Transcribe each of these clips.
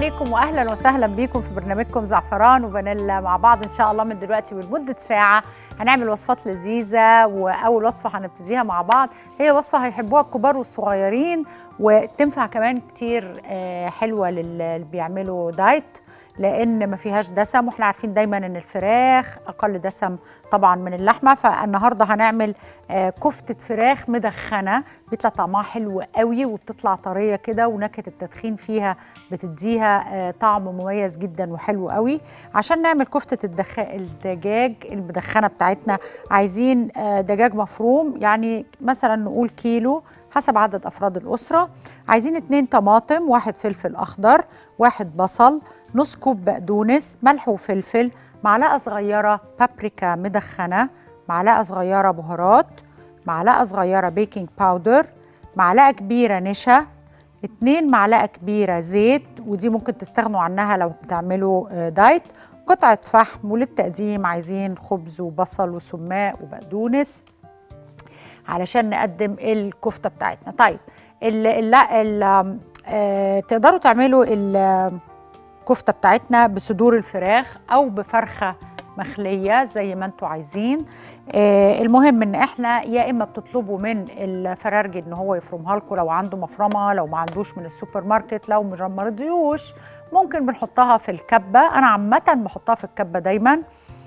عليكم واهلا وسهلا بيكم في برنامجكم زعفران وفانيلا مع بعض ان شاء الله من دلوقتي ولمده ساعه هنعمل وصفات لذيذه واول وصفه هنبتديها مع بعض هي وصفه هيحبوها الكبار والصغيرين وتنفع كمان كتير آه، حلوه للي بيعملوا دايت لان ما فيهاش دسم واحنا عارفين دايما ان الفراخ اقل دسم طبعا من اللحمه فالنهارده هنعمل آه، كفته فراخ مدخنه بيطلع طعمها حلو قوي وبتطلع طريه كده ونكهه التدخين فيها بتديها آه، طعم مميز جدا وحلو قوي عشان نعمل كفته الدخ... الدجاج المدخنه بتاعتنا عايزين آه، دجاج مفروم يعني مثلا نقول كيلو حسب عدد افراد الاسره عايزين اتنين طماطم واحد فلفل اخضر واحد بصل نص كوب بقدونس ملح وفلفل معلقه صغيره بابريكا مدخنه معلقه صغيره بهارات معلقه صغيره بيكنج باودر معلقه كبيره نشا اتنين معلقه كبيره زيت ودي ممكن تستغنوا عنها لو بتعملوا آه، دايت قطعه فحم وللتقديم عايزين خبز وبصل وسماق وبقدونس علشان نقدم الكفته بتاعتنا طيب ال ال ال آه تقدروا تعملوا الكفته بتاعتنا بصدور الفراخ او بفرخه مخليه زي ما انتوا عايزين آه المهم ان احنا يا اما بتطلبوا من الفرارجي ان هو يفرمها لكم لو عنده مفرمه لو ما عندوش من السوبر ماركت لو ما رضيوش ممكن بنحطها في الكبه انا عامه بحطها في الكبه دايما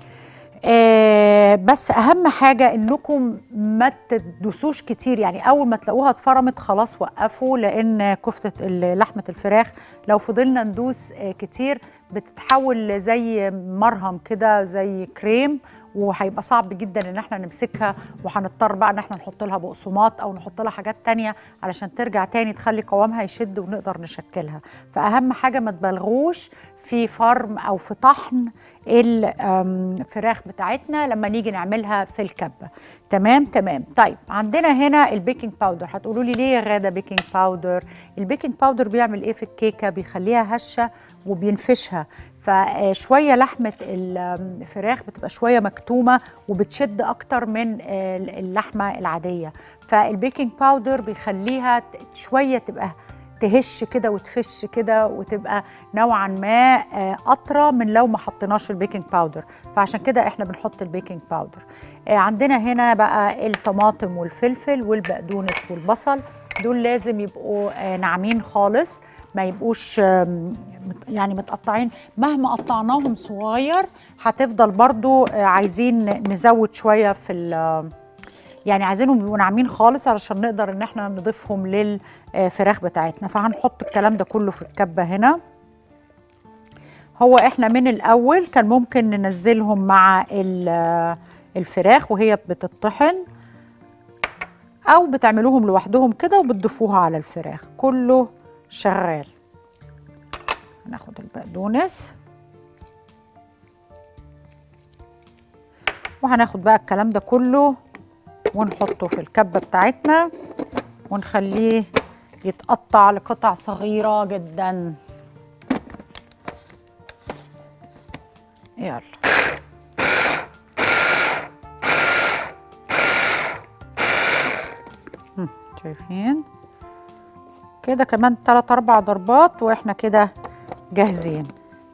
آه بس اهم حاجه انكم ما تدوسوش كتير يعني اول ما تلاقوها اتفرمت خلاص وقفوا لان كفته ال- لحمه الفراخ لو فضلنا ندوس آه كتير بتتحول زي مرهم كده زي كريم وهيبقى صعب جدا ان احنا نمسكها وهنضطر بقى ان احنا نحط لها بقسماط او نحط لها حاجات تانية علشان ترجع تاني تخلي قوامها يشد ونقدر نشكلها فاهم حاجه ما تبالغوش في فرم او في طحن الفراخ بتاعتنا لما نيجي نعملها في الكبه تمام تمام طيب عندنا هنا البيكنج باودر هتقولوا لي ليه يا غاده بيكنج باودر البيكنج باودر بيعمل ايه في الكيكه بيخليها هشه وبينفشها فشويه لحمه الفراخ بتبقى شويه مكتومه وبتشد اكتر من اللحمه العاديه فالبيكنج باودر بيخليها شويه تبقى تهش كده وتفش كده وتبقى نوعا ما آه، اطرى من لو ما حطيناش البيكنج باودر فعشان كده احنا بنحط البيكنج باودر آه، عندنا هنا بقى الطماطم والفلفل والبقدونس والبصل دول لازم يبقوا آه، ناعمين خالص ما يبقوش آم، مت- يعني متقطعين مهما قطعناهم صغير هتفضل برضو آه، عايزين نزود شويه في ال- يعني عايزينهم يبقوا ناعمين خالص علشان نقدر ان احنا نضيفهم للفراخ بتاعتنا فهنحط الكلام ده كله في الكبه هنا هو احنا من الاول كان ممكن ننزلهم مع ال- الفراخ وهي بتطحن او بتعملوهم لوحدهم كده وبتضيفوها على الفراخ كله شغال هناخد البقدونس وهناخد بقى الكلام ده كله ونحطه في الكبة بتاعتنا ونخليه يتقطع لقطع صغيرة جدا يلا هم، شايفين كده كمان تلات اربع ضربات واحنا كده جاهزين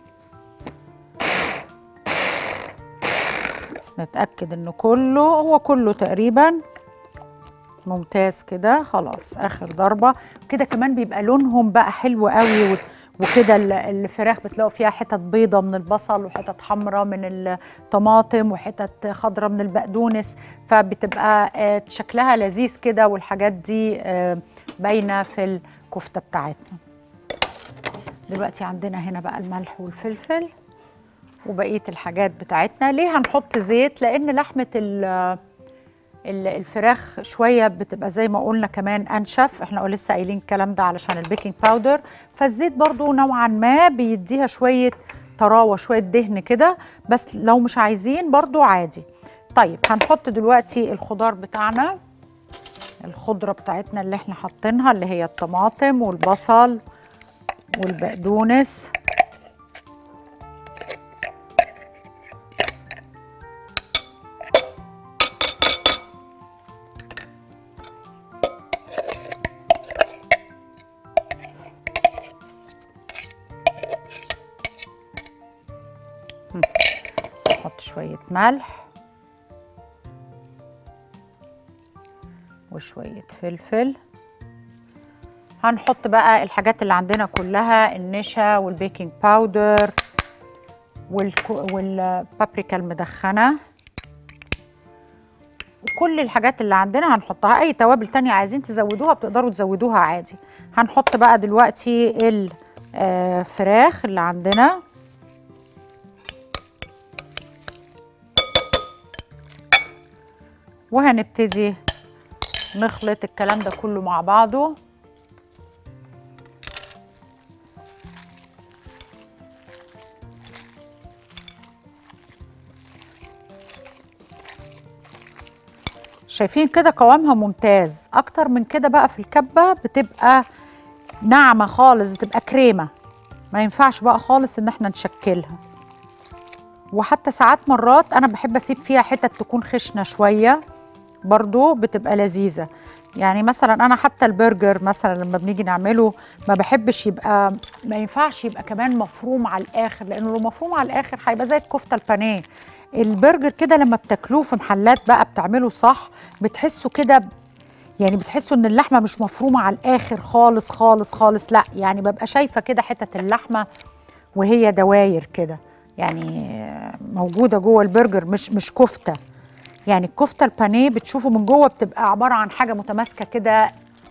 بس نتأكد انه كله هو كله تقريبا ممتاز كده خلاص اخر ضربة كده كمان بيبقى لونهم بقى حلو قوي و- وكده ال- الفراخ بتلاقوا فيها حتت بيضة من البصل وحتت حمراء من الطماطم وحتت خضراء من البقدونس فبتبقى آه، شكلها لذيذ كده والحاجات دي آه، باينة في الكفتة بتاعتنا دلوقتي عندنا هنا بقى الملح والفلفل وبقيه الحاجات بتاعتنا ليه هنحط زيت لان لحمه ال- ال- الفراخ شويه بتبقى زي ما قلنا كمان انشف احنا لسه قايلين الكلام ده علشان البيكنج باودر فالزيت برضو نوعا ما بيديها شويه طراوه شويه دهن كده بس لو مش عايزين برضو عادي طيب هنحط دلوقتي الخضار بتاعنا الخضره بتاعتنا اللي احنا حاطينها اللي هي الطماطم والبصل والبقدونس نحط شوية ملح وشوية فلفل هنحط بقى الحاجات اللي عندنا كلها النشا والبيكنج باودر والكو- والبابريكا المدخنة وكل الحاجات اللي عندنا هنحطها اي توابل تانية عايزين تزودوها بتقدروا تزودوها عادي هنحط بقى دلوقتي الفراخ اللي عندنا وهنبتدي نخلط الكلام ده كله مع بعضه شايفين كده قوامها ممتاز اكتر من كده بقى في الكبه بتبقى ناعمه خالص بتبقى كريمه ما ينفعش بقى خالص ان احنا نشكلها وحتى ساعات مرات انا بحب اسيب فيها حتت تكون خشنه شويه برضو بتبقى لذيذه يعني مثلا انا حتى البرجر مثلا لما بنيجي نعمله ما بحبش يبقى ما ينفعش يبقى كمان مفروم على الاخر لانه لو مفروم على الاخر هيبقى زي الكفته البانيه البرجر كده لما بتاكلوه في محلات بقى بتعمله صح بتحسوا كده يعني بتحسوا ان اللحمه مش مفرومه على الاخر خالص خالص خالص لا يعني ببقى شايفه كده حته اللحمه وهي دواير كده يعني موجوده جوه البرجر مش مش كفته يعني الكفته البانيه بتشوفوا من جوه بتبقى عباره عن حاجه متماسكه كده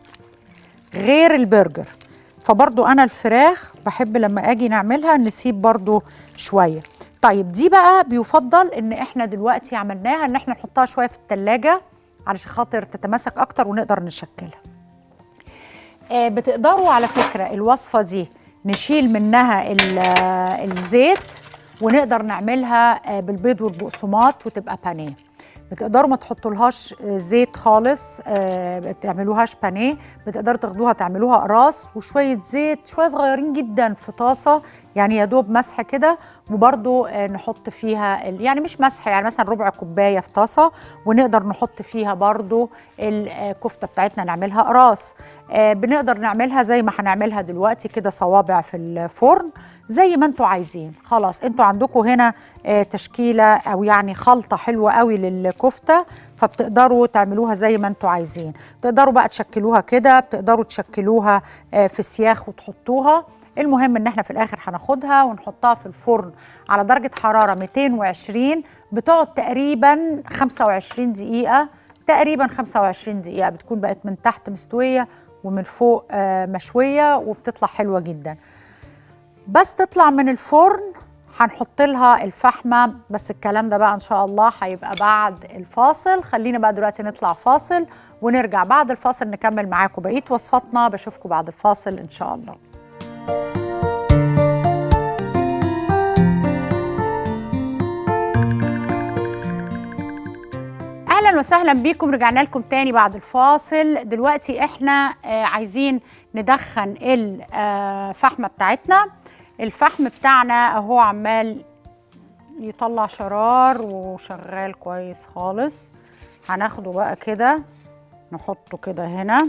غير البرجر فبرضو انا الفراخ بحب لما اجي نعملها نسيب برضو شويه طيب دي بقى بيفضل ان احنا دلوقتي عملناها ان احنا نحطها شويه في التلاجة علشان خاطر تتماسك اكتر ونقدر نشكلها آه بتقدروا على فكره الوصفه دي نشيل منها ال- آه، الزيت ونقدر نعملها آه، بالبيض والبقسماط وتبقى بانيه بتقدروا ما تحطولهاش آه، زيت خالص آه، ما تعملوهاش بانيه بتقدروا تاخدوها تعملوها قراص وشويه زيت شويه صغيرين جدا في طاسه يعني يا دوب مسح كده وبرده نحط فيها ال- يعني مش مسح يعني مثلا ربع كوبايه في طاسه ونقدر نحط فيها برده الكفته بتاعتنا نعملها قراص آه، بنقدر نعملها زي ما هنعملها دلوقتي كده صوابع في الفرن زي ما انتوا عايزين خلاص انتوا عندكم هنا آه، تشكيله او يعني خلطه حلوه قوي للكفته فبتقدروا تعملوها زي ما انتوا عايزين تقدروا بقى تشكلوها كده بتقدروا تشكلوها آه، في سياخ وتحطوها المهم ان احنا في الاخر هناخدها ونحطها في الفرن على درجه حراره 220 بتقعد تقريبا 25 دقيقه تقريبا 25 دقيقه بتكون بقت من تحت مستويه ومن فوق آه، مشويه وبتطلع حلوه جدا بس تطلع من الفرن هنحط لها الفحمه بس الكلام ده بقى ان شاء الله هيبقى بعد الفاصل خلينا بقى دلوقتي نطلع فاصل ونرجع بعد الفاصل نكمل معاكم بقيه وصفاتنا بشوفكم بعد الفاصل ان شاء الله اهلا وسهلا بيكم رجعنا لكم تاني بعد الفاصل دلوقتي احنا آه، عايزين ندخن الفحمه بتاعتنا الفحم بتاعنا اهو عمال يطلع شرار وشغال كويس خالص هناخده بقى كده نحطه كده هنا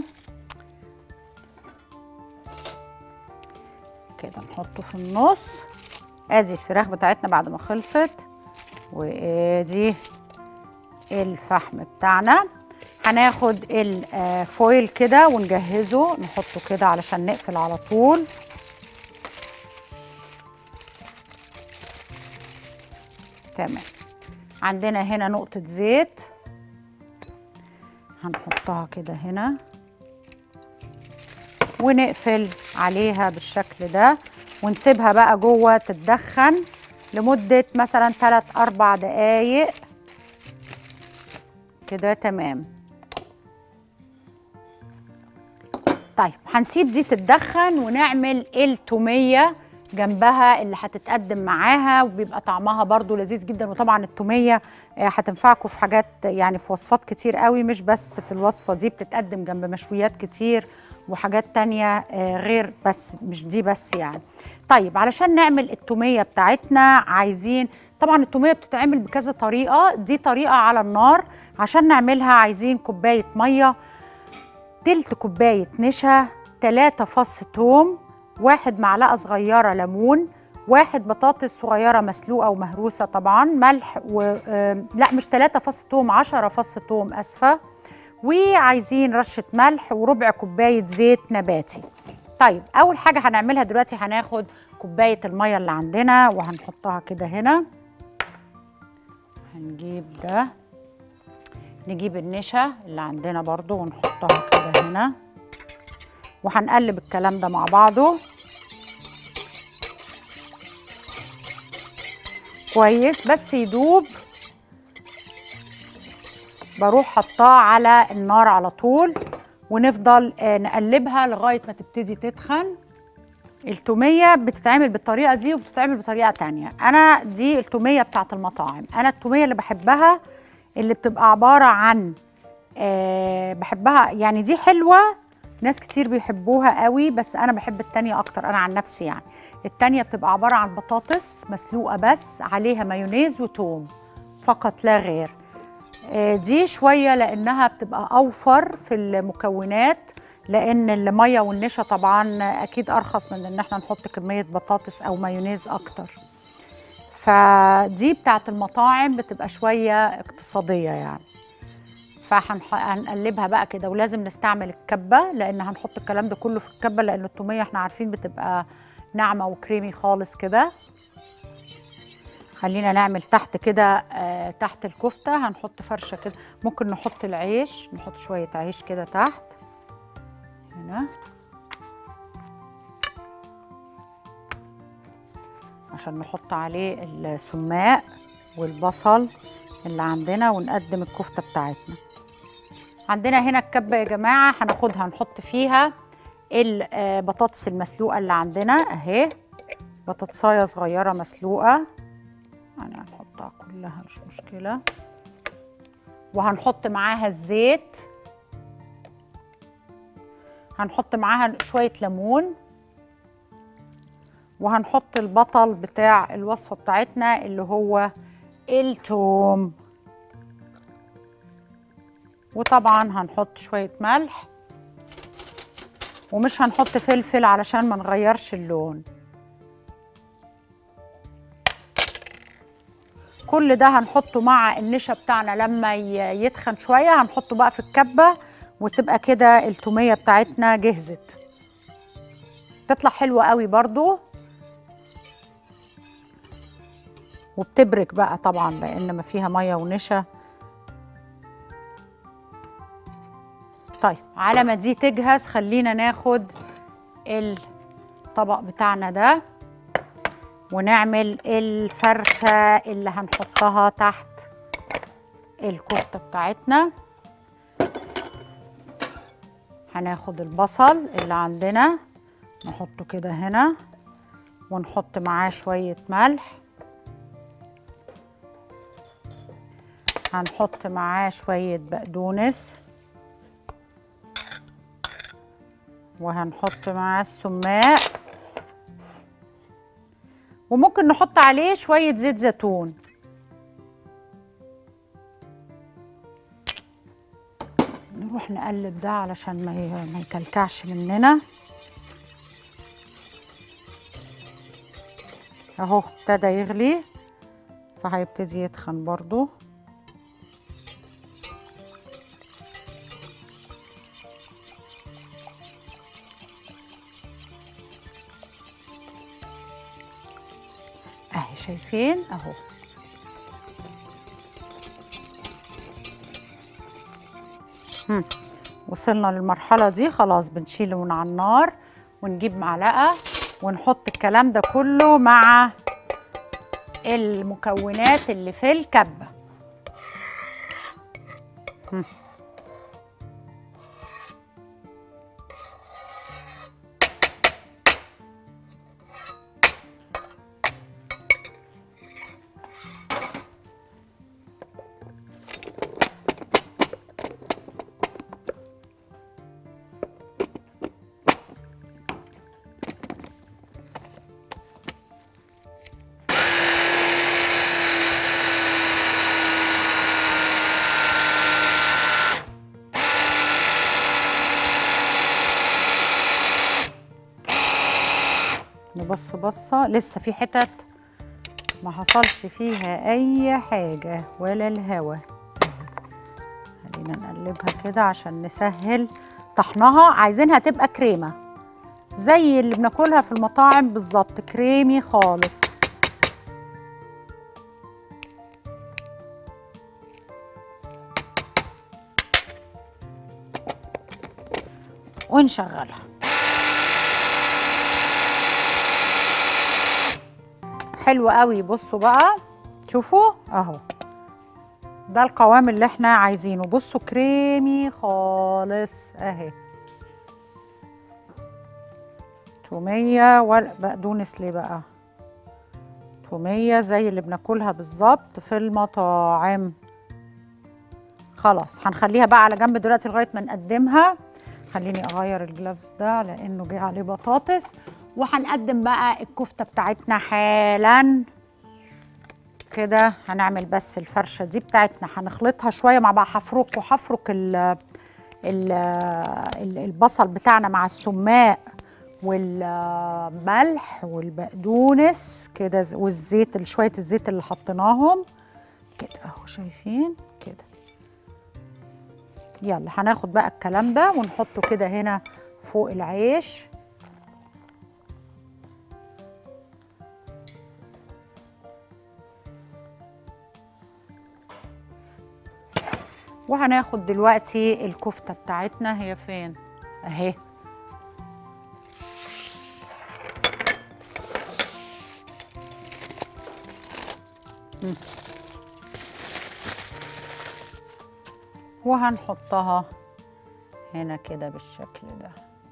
كده نحطه في النص ادي الفراخ بتاعتنا بعد ما خلصت وادي الفحم بتاعنا هناخد الفويل كده ونجهزه نحطه كده علشان نقفل على طول تمام عندنا هنا نقطة زيت هنحطها كده هنا ونقفل عليها بالشكل ده ونسيبها بقى جوه تتدخن لمدة مثلا 3 4 دقايق كده تمام طيب هنسيب دي تتدخن ونعمل التومية جنبها اللي هتتقدم معاها وبيبقى طعمها برضو لذيذ جدا وطبعا التومية آه، هتنفعكم في حاجات يعني في وصفات كتير قوي مش بس في الوصفة دي بتتقدم جنب مشويات كتير وحاجات تانية آه، غير بس مش دي بس يعني طيب علشان نعمل التومية بتاعتنا عايزين طبعا التومية بتتعمل بكذا طريقة دي طريقة على النار عشان نعملها عايزين كوباية مية تلت كوباية نشا تلاتة فص توم واحد معلقة صغيرة ليمون واحد بطاطس صغيره مسلوقه ومهروسه طبعا ملح و آه، لا مش ثلاثة فص توم 10 فص توم اسفه وعايزين رشه ملح وربع كوبايه زيت نباتي طيب اول حاجه هنعملها دلوقتي هناخد كوبايه الميه اللي عندنا وهنحطها كده هنا هنجيب ده نجيب النشا اللي عندنا برضو ونحطها كده هنا وهنقلب الكلام ده مع بعضه كويس بس يدوب بروح حطاه على النار على طول ونفضل آه، نقلبها لغايه ما تبتدي تتخن التوميه بتتعمل بالطريقه دي وبتتعمل بطريقه تانية انا دي التوميه بتاعت المطاعم انا التوميه اللي بحبها اللي بتبقى عباره عن أه بحبها يعني دي حلوه ناس كتير بيحبوها قوي بس انا بحب التانية اكتر انا عن نفسي يعني التانية بتبقى عباره عن بطاطس مسلوقه بس عليها مايونيز وتوم فقط لا غير آه، دي شويه لانها بتبقى اوفر في المكونات لان الميه والنشا طبعا اكيد ارخص من ان احنا نحط كميه بطاطس او مايونيز اكتر فدي بتاعت المطاعم بتبقى شويه اقتصاديه يعني فهنقلبها بقى كده ولازم نستعمل الكبه لان هنحط الكلام ده كله في الكبه لان التوميه احنا عارفين بتبقى ناعمه وكريمي خالص كده خلينا نعمل تحت كده آه تحت الكفته هنحط فرشه كده ممكن نحط العيش نحط شويه عيش كده تحت هنا عشان نحط عليه السماق والبصل اللي عندنا ونقدم الكفته بتاعتنا عندنا هنا الكبه يا جماعه هناخدها نحط فيها البطاطس المسلوقه اللي عندنا اهي بطاطسايه صغيره مسلوقه يعني هنحطها كلها مش مشكله وهنحط معاها الزيت هنحط معاها شويه ليمون وهنحط البطل بتاع الوصفه بتاعتنا اللي هو التوم وطبعا هنحط شويه ملح ومش هنحط فلفل علشان ما نغيرش اللون كل ده هنحطه مع النشا بتاعنا لما ي- يتخن شويه هنحطه بقى في الكبه وتبقى كده التوميه بتاعتنا جهزت تطلع حلوه قوي برضو وبتبرك بقى طبعا لان ما فيها ميه ونشا طيب على ما دي تجهز خلينا ناخد الطبق بتاعنا ده ونعمل الفرشة اللي هنحطها تحت الكفتة بتاعتنا هناخد البصل اللي عندنا نحطه كده هنا ونحط معاه شوية ملح هنحط معاه شوية بقدونس وهنحط معاه السماق وممكن نحط عليه شوية زيت زيتون نروح نقلب ده علشان ما ي- ما يكلكعش مننا اهو ابتدى يغلي فهيبتدي يتخن برضو اهي شايفين اهو هم. وصلنا للمرحلة دي خلاص بنشيله من على النار ونجيب معلقة ونحط الكلام ده كله مع المكونات اللي في الكبة هم. نبص بصه لسه في حتت ما حصلش فيها اي حاجه ولا الهوا خلينا نقلبها كده عشان نسهل طحنها عايزينها تبقى كريمه زي اللي بناكلها في المطاعم بالظبط كريمي خالص ونشغلها حلو قوي بصوا بقى شوفوا اهو ده القوام اللي احنا عايزينه بصوا كريمي خالص اهي تومية والبقدونس ليه بقى تومية زي اللي بناكلها بالظبط في المطاعم خلاص هنخليها بقى على جنب دلوقتي لغاية ما نقدمها خليني اغير الجلافز ده لانه جه عليه بطاطس وهنقدم بقى الكفته بتاعتنا حالا كده هنعمل بس الفرشه دي بتاعتنا هنخلطها شويه مع بعض هفرك وهفرك ال ال البصل بتاعنا مع السماق والملح والبقدونس كده والزيت شويه الزيت اللي حطيناهم كده اهو شايفين كده يلا هناخد بقى الكلام ده ونحطه كده هنا فوق العيش وهناخد دلوقتي الكفتة بتاعتنا هي فين اهي وهنحطها هنا كده بالشكل ده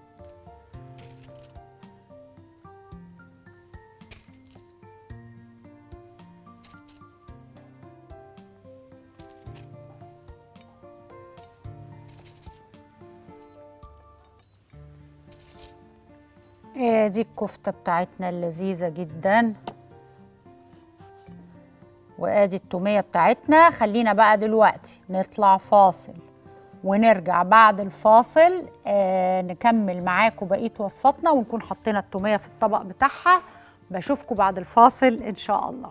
دي الكفتة بتاعتنا اللذيذة جدا وادي التومية بتاعتنا خلينا بقى دلوقتي نطلع فاصل ونرجع بعد الفاصل آه نكمل معاكم بقية وصفاتنا ونكون حطينا التومية في الطبق بتاعها بشوفكم بعد الفاصل إن شاء الله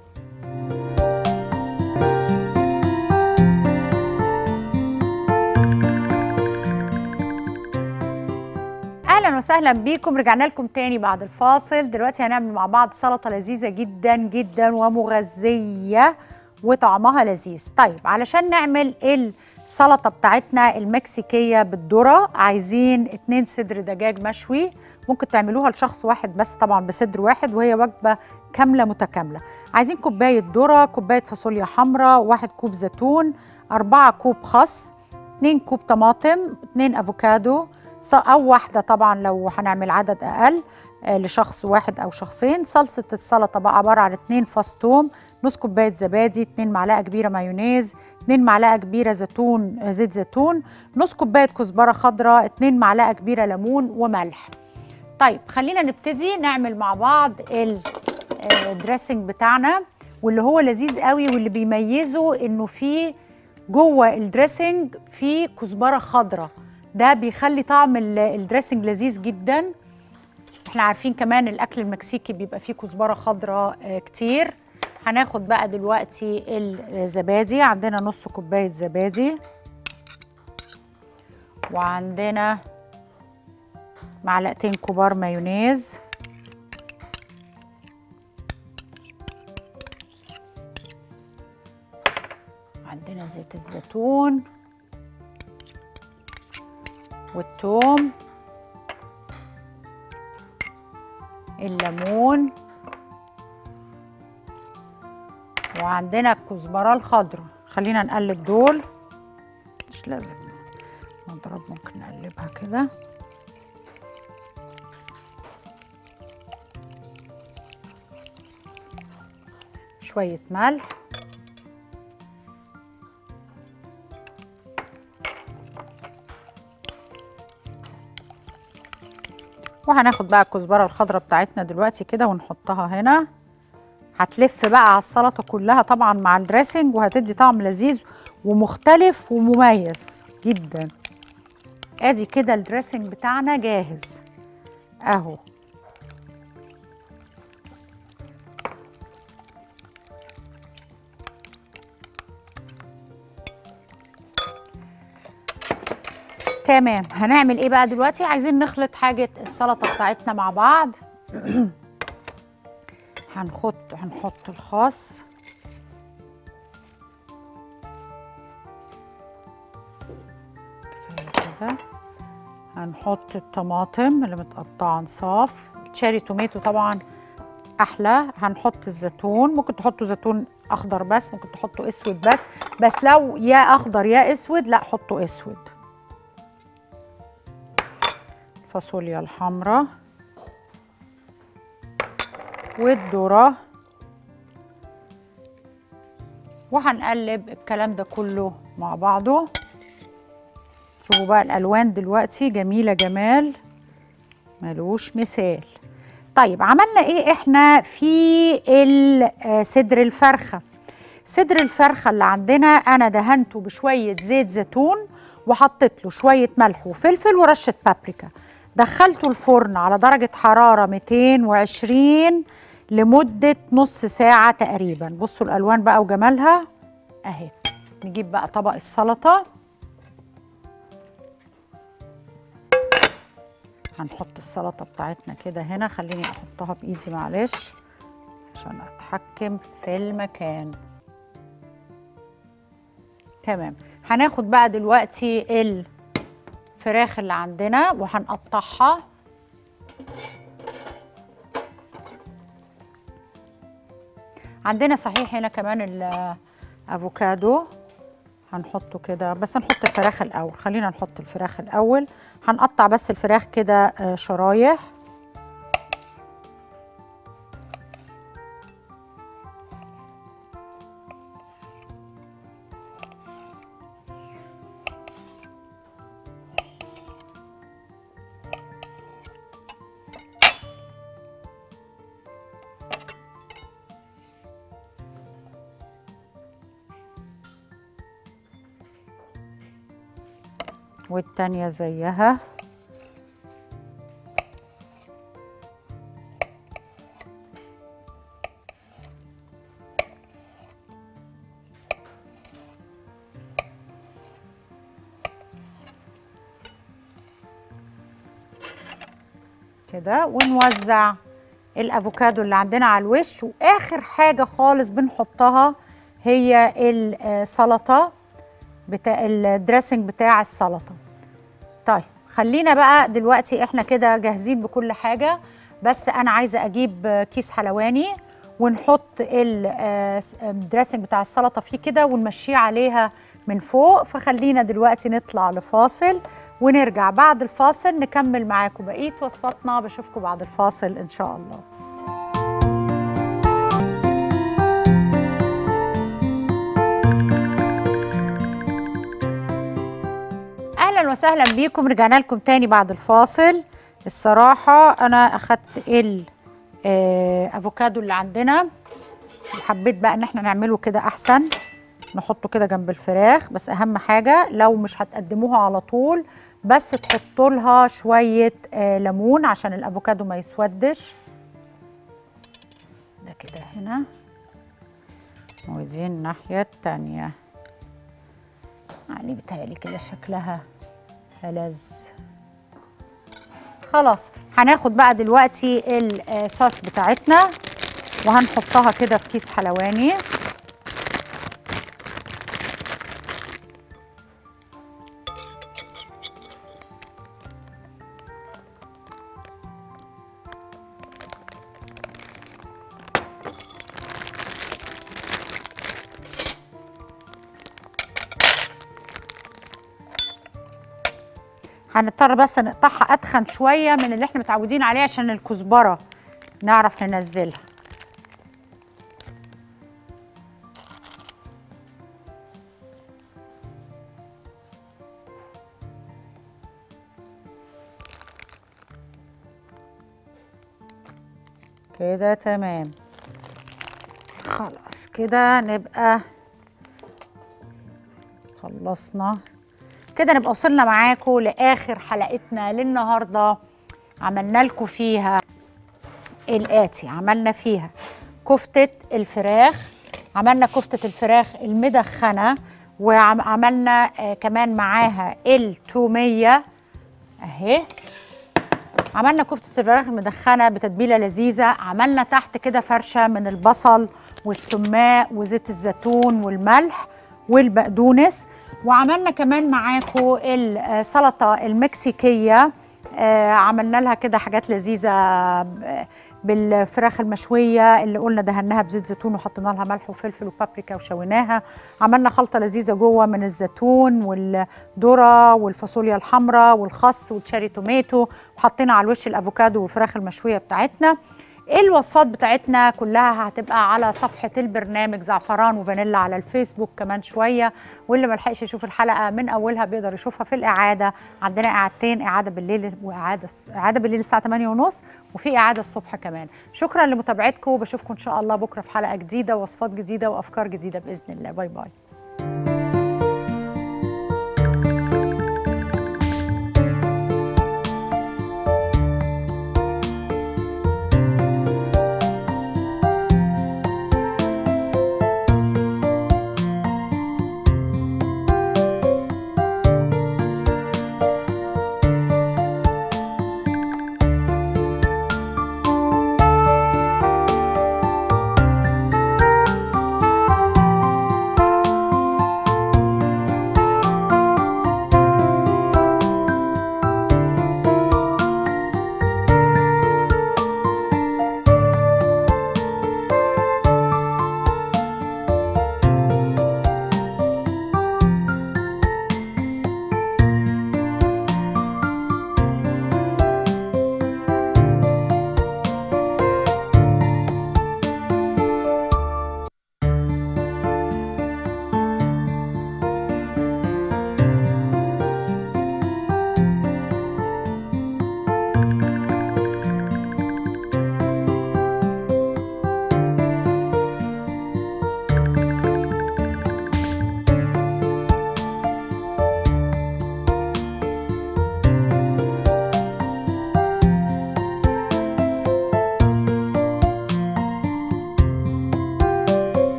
اهلا وسهلا بيكم رجعنا لكم تاني بعد الفاصل دلوقتي هنعمل مع بعض سلطه لذيذه جدا جدا ومغذيه وطعمها لذيذ طيب علشان نعمل السلطه بتاعتنا المكسيكيه بالذره عايزين اتنين صدر دجاج مشوي ممكن تعملوها لشخص واحد بس طبعا بصدر واحد وهي وجبه كامله متكامله عايزين كوبايه ذره كوبايه فاصوليا حمراء واحد كوب زيتون أربعة كوب خس اتنين كوب طماطم اتنين افوكادو او واحده طبعا لو هنعمل عدد اقل آه لشخص واحد او شخصين صلصه السلطه بقى عباره عن 2 فص توم نص كوبايه زبادي 2 معلقه كبيره مايونيز 2 معلقه كبيره زيتون آه زيت زيتون نص كوبايه كزبره خضراء 2 معلقه كبيره ليمون وملح طيب خلينا نبتدي نعمل مع بعض الدريسنج بتاعنا واللي هو لذيذ قوي واللي بيميزه انه فيه جوه الدريسنج فيه كزبره خضراء ده بيخلي طعم الدريسنج لذيذ جدا احنا عارفين كمان الاكل المكسيكي بيبقى فيه كزبره خضراء كتير هناخد بقى دلوقتي الزبادي عندنا نص كوبايه زبادي وعندنا معلقتين كبار مايونيز عندنا زيت الزيتون والثوم الليمون وعندنا الكزبره الخضراء خلينا نقلب دول مش لازم نضرب ممكن نقلبها كده شويه ملح وهناخد بقى الكزبره الخضراء بتاعتنا دلوقتي كده ونحطها هنا هتلف بقى على السلطه كلها طبعا مع الدريسنج وهتدي طعم لذيذ ومختلف ومميز جدا ادي كده الدريسنج بتاعنا جاهز اهو تمام هنعمل ايه بقى دلوقتي عايزين نخلط حاجه السلطه بتاعتنا مع بعض هنحط هنحط الخاص كفايه كده هنحط الطماطم اللي متقطعه نصاف التشيري توميتو طبعا احلى هنحط الزيتون ممكن تحطوا زيتون اخضر بس ممكن تحطوا اسود بس بس لو يا اخضر يا اسود لا حطوا اسود الفاصوليا الحمراء والذره وهنقلب الكلام ده كله مع بعضه شوفوا بقى الالوان دلوقتي جميله جمال ملوش مثال طيب عملنا ايه احنا في صدر الفرخه صدر الفرخه اللي عندنا انا دهنته بشويه زيت زيتون وحطيت له شويه ملح وفلفل ورشه بابريكا دخلته الفرن على درجه حراره 220 لمده نص ساعه تقريبا بصوا الالوان بقى وجمالها اهي نجيب بقى طبق السلطه هنحط السلطه بتاعتنا كده هنا خليني احطها بايدي معلش عشان اتحكم في المكان تمام هناخد بقى دلوقتي الفراخ اللي عندنا وهنقطعها عندنا صحيح هنا كمان الافوكادو هنحطه كده بس نحط الفراخ الاول خلينا نحط الفراخ الاول هنقطع بس الفراخ كده شرايح والتانية زيها كده ونوزع الافوكادو اللي عندنا على الوش واخر حاجه خالص بنحطها هي السلطه بتاع الدريسنج بتاع السلطه طيب خلينا بقى دلوقتي احنا كده جاهزين بكل حاجه بس انا عايزه اجيب كيس حلواني ونحط الدريسنج بتاع السلطه فيه كده ونمشيه عليها من فوق فخلينا دلوقتي نطلع لفاصل ونرجع بعد الفاصل نكمل معاكم بقيه وصفاتنا بشوفكم بعد الفاصل ان شاء الله اهلا وسهلا بيكم رجعنا لكم تاني بعد الفاصل الصراحه انا اخدت الافوكادو اللي عندنا وحبيت بقى ان احنا نعمله كده احسن نحطه كده جنب الفراخ بس اهم حاجه لو مش هتقدموها على طول بس تحطوا لها شويه آه ليمون عشان الافوكادو ما يسودش ده كده هنا ودي الناحيه التانيه يعني بتهيألي كده شكلها ألذ خلاص هناخد بقى دلوقتي الصوص بتاعتنا وهنحطها كده في كيس حلواني هنضطر بس نقطعها اتخن شويه من اللي احنا متعودين عليه عشان الكزبره نعرف ننزلها كده تمام خلاص كده نبقى خلصنا كده نبقى وصلنا معاكم لاخر حلقتنا للنهارده عملنا لكم فيها الاتي عملنا فيها كفته الفراخ عملنا كفته الفراخ المدخنه وعملنا آه كمان معاها التوميه اهي عملنا كفتة الفراخ المدخنة بتتبيلة لذيذة عملنا تحت كده فرشة من البصل والسماق وزيت الزيتون والملح والبقدونس وعملنا كمان معاكم السلطة المكسيكية آه عملنا لها كده حاجات لذيذة بالفراخ المشوية اللي قلنا دهناها بزيت زيتون وحطينا لها ملح وفلفل وبابريكا وشويناها عملنا خلطة لذيذة جوه من الزيتون والذرة والفاصوليا الحمراء والخس والتشاري توميتو وحطينا على الوش الافوكادو والفراخ المشوية بتاعتنا الوصفات بتاعتنا كلها هتبقى على صفحة البرنامج زعفران وفانيلا على الفيسبوك كمان شوية واللي ملحقش يشوف الحلقة من أولها بيقدر يشوفها في الإعادة عندنا إعادتين إعادة بالليل وإعادة إعادة بالليل الساعة 8 ونص وفي إعادة الصبح كمان شكرا لمتابعتكم وبشوفكم إن شاء الله بكرة في حلقة جديدة ووصفات جديدة وأفكار جديدة بإذن الله باي باي